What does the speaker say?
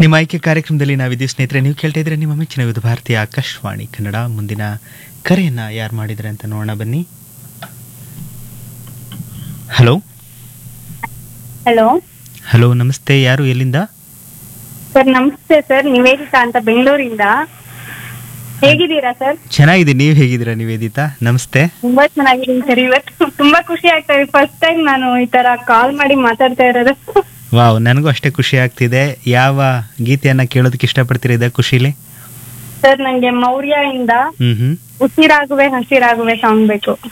ನಿಮ್ಮ ಆಯ್ಕೆ ಕಾರ್ಯಕ್ರಮದಲ್ಲಿ ನಾವಿದ್ದೀವಿ ಸ್ನೇಹಿತರೆ ನೀವು ಕೇಳ್ತಾ ಇದ್ರೆ ನಿಮ್ಮ ಮೆಚ್ಚಿನ ವಿವಿಧ ಭಾರತೀಯ ಆಕಾಶವಾಣಿ ಕನ್ನಡ ಮುಂದಿನ ಕರೆಯನ್ನ ಯಾರು ಮಾಡಿದ್ರೆ ಅಂತ ನೋಡೋಣ ಬನ್ನಿ ಹಲೋ ಹಲೋ ಹಲೋ ನಮಸ್ತೆ ಯಾರು ಎಲ್ಲಿಂದ ಸರ್ ನಮಸ್ತೆ ಸರ್ ನಿವೇದಿತಾ ಅಂತ ಬೆಂಗಳೂರಿಂದ ಹೇಗಿದ್ದೀರಾ ಸರ್ ಚೆನ್ನಾಗಿದೆ ನೀವು ಹೇಗಿದ್ದೀರಾ ನಿವೇದಿತಾ ನಮಸ್ತೆ ತುಂಬಾ ಚೆನ್ನಾಗಿದ್ದೀನಿ ಸರ್ ಇವತ್ತು ತುಂಬಾ ಖುಷಿ ಆಗ್ತಾ ಇದೆ ಫಸ್ಟ್ ಟೈಮ್ ನಾನು ಈ ತರ ಕಾಲ್ ಮಾಡಿ ಮಾತಾಡ್ತಾ ಇರೋದು ವಾವ್ ನನಗೂ ಅಷ್ಟೇ ಖುಷಿ ಆಗ್ತಿದೆ ಯಾವ ಗೀತೆಯನ್ನ ಕೇಳೋದಕ್ಕೆ ಇಷ್ಟಪಡ್ತೀರಾ ಇದ ಖುಷಿಲಿ ಸರ್ ನಂಗೆ ಮೌರ್ಯ ಇಂದ ಹ್ಮ್ ಹ್ಮ್ ಉಸಿರಾಗುವೆ ಹಸಿರಾಗುವೆ ಸಾಂಗ್ ಬೇಕು